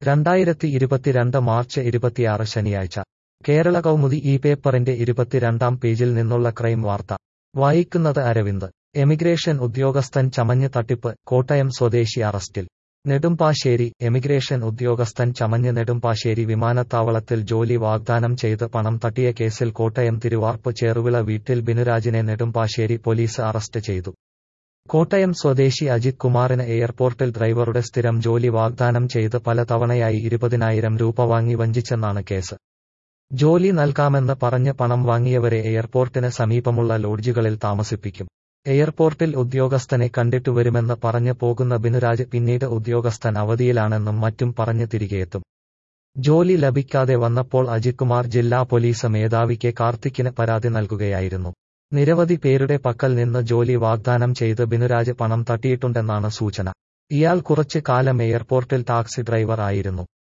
രണ്ടായിരത്തി ഇരുപത്തിരണ്ട് മാർച്ച് ഇരുപത്തിയാറ് ശനിയാഴ്ച കേരള കൗമുദി ഈ പേപ്പറിന്റെ ഇരുപത്തിരണ്ടാം പേജിൽ നിന്നുള്ള ക്രൈം വാർത്ത വായിക്കുന്നത് അരവിന്ദ് എമിഗ്രേഷൻ ഉദ്യോഗസ്ഥൻ ചമഞ്ഞ് തട്ടിപ്പ് കോട്ടയം സ്വദേശി അറസ്റ്റിൽ നെടുമ്പാശ്ശേരി എമിഗ്രേഷൻ ഉദ്യോഗസ്ഥൻ ചമഞ്ഞ് നെടുമ്പാശ്ശേരി വിമാനത്താവളത്തിൽ ജോലി വാഗ്ദാനം ചെയ്ത് പണം തട്ടിയ കേസിൽ കോട്ടയം തിരുവാർപ്പ് ചേറുവിള വീട്ടിൽ ബിനുരാജിനെ നെടുമ്പാശ്ശേരി പോലീസ് അറസ്റ്റ് ചെയ്തു കോട്ടയം സ്വദേശി അജിത് കുമാറിന് എയർപോർട്ടിൽ ഡ്രൈവറുടെ സ്ഥിരം ജോലി വാഗ്ദാനം ചെയ്ത് പല തവണയായി ഇരുപതിനായിരം രൂപ വാങ്ങി വഞ്ചിച്ചെന്നാണ് കേസ് ജോലി നൽകാമെന്ന് പറഞ്ഞ് പണം വാങ്ങിയവരെ എയർപോർട്ടിന് സമീപമുള്ള ലോഡ്ജുകളിൽ താമസിപ്പിക്കും എയർപോർട്ടിൽ ഉദ്യോഗസ്ഥനെ കണ്ടിട്ടു വരുമെന്ന് പറഞ്ഞ് പോകുന്ന ബിനുരാജ് പിന്നീട് ഉദ്യോഗസ്ഥൻ അവധിയിലാണെന്നും മറ്റും പറഞ്ഞ് തിരികെയെത്തും ജോലി ലഭിക്കാതെ വന്നപ്പോൾ അജിത് കുമാർ ജില്ലാ പോലീസ് മേധാവിക്ക് കാർത്തിക്കിന് പരാതി നൽകുകയായിരുന്നു നിരവധി പേരുടെ പക്കൽ നിന്ന് ജോലി വാഗ്ദാനം ചെയ്ത് ബിനുരാജ് പണം തട്ടിയിട്ടുണ്ടെന്നാണ് സൂചന ഇയാൾ കുറച്ച് കാലം എയർപോർട്ടിൽ ടാക്സി ഡ്രൈവർ ആയിരുന്നു